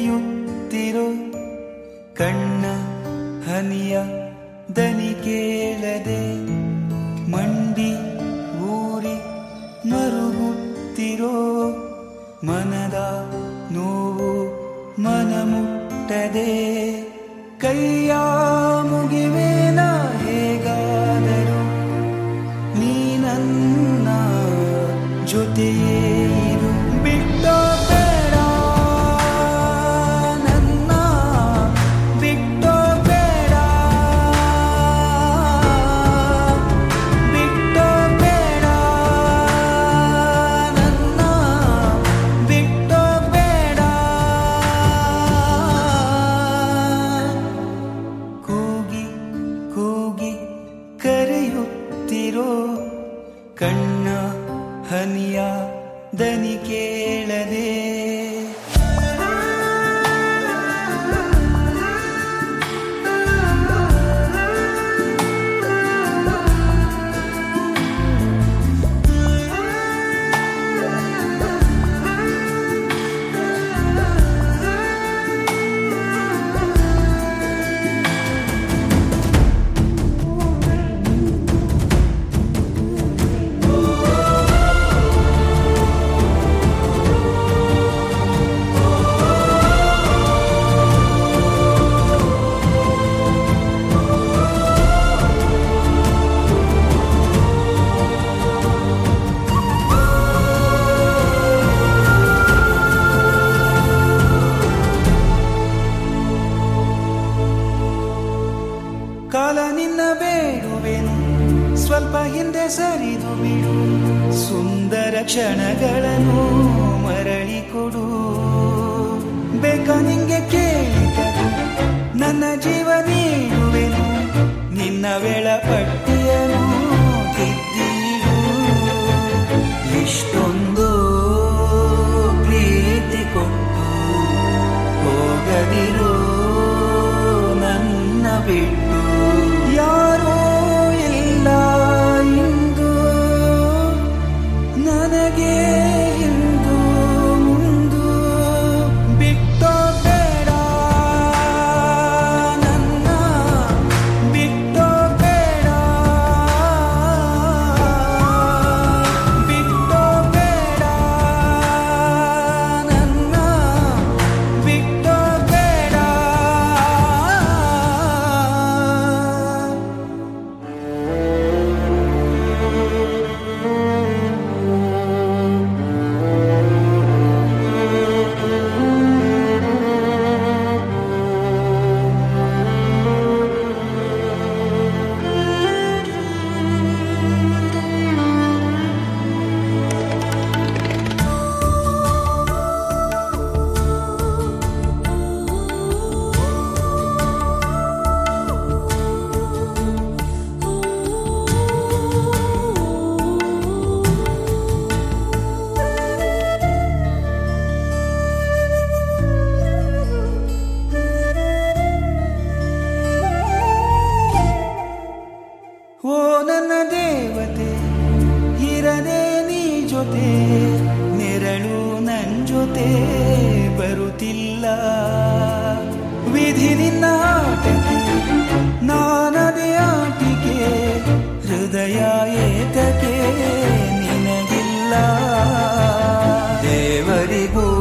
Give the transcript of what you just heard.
ಕರೆಯುತ್ತಿರೋ ಕಣ್ಣ ಹನಿಯ ದನಿ ಕೇಳದೆ ಮಂಡಿ ಊರಿ ಮರುಗುತ್ತಿರೋ ಮನದ ನೋವು ಮನ ಮುಟ್ಟದೆ ಕೈಯ ಮುಗಿವೇನ ಹೇಗಾದರೂ ನೀ ನನ್ನ ಜೊತೆಯೇ ಇರು ಬಿಟ್ಟೋ ಬೇಡ ನನ್ನ ಬಿಟ್ಟೋ ಬೇಡ ಬಿಟ್ಟೋ ಬೇಡ ನನ್ನ ಬಿಟ್ಟೋ ಬೇಡ ಕೂಗಿ ಕೂಗಿ ಕರೆಯುತ್ತಿರೋ ಕಣ್ಣ ಹನಿಯ ದನಿ ಕೇಳದೆ ಕಾಲ ನಿನ್ನ ಬೇಡುವೆನು ಸ್ವಲ್ಪ ಹಿಂದೆ ಸರಿದು ಬಿಡು ಸುಂದರ ಕ್ಷಣಗಳನ್ನು ಮರಳಿ ಕೊಡು ಬೇಕ ನಿಂಗೆ ಕೇಳಿದರು ನನ್ನ ಜೀವ ನೀಡುವೆನು ನಿನ್ನ ವೇಳಪಟ್ಟಿಯನು ತಿದ್ದಿಡು ಇಷ್ಟೊಂದು ಪ್ರೀತಿ ಕೊಟ್ಟು ಹೋಗದಿರು ನನ್ನ ಬಿಟ್ಟು ಯಾರೋ ಇಲ್ಲ ಇಂದು ನನಗೆ ಇಂದು ಮುಂದು ಬಿಟ್ಟೋ ಬೇಡ ನನ್ನ ಬಿಟ್ಟೋ ಬೇಡ ಬಿಟ್ಟೋ ಬೇಡ ನನ್ನ ಬಿಟ್ಟೋ ಬೇಡ ಓ ನನ್ನ ದೇವತೆ ಇರದೆ ನೀ ಜೊತೆ ನೆರಳು ನನ್ ಜೊತೆ ಬರುತ್ತಿಲ್ಲ ವಿಧಿ ನಿನ್ನ ಆಟಕ್ಕೆ ನಾನದೇ ಆಟಿಕೆ ಹೃದಯ ಏತಕ್ಕೆ ನಿನಗಿಲ್ಲ ದೇವರಿಗೂ